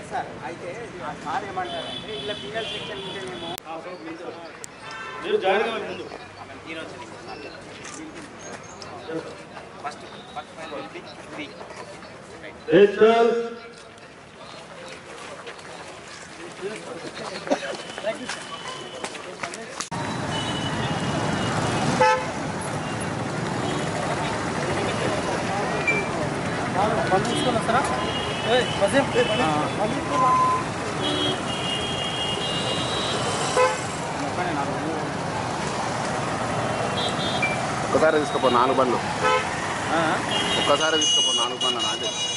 sir అయితే ఆ sir ఏమంటారంటే ఇలా పీనల్ సెక్షన్ ఉంటేనేమో మీరు జాయిన్ కావాలి ముందు ఫస్ట్ ఫస్ట్ త్రీ రేచల్ ఒక్కసారి తీసుకుపో నాలుగు బండ్లు ఒక్కసారి తీసుకుపో నాలుగు బండ్లు నాదే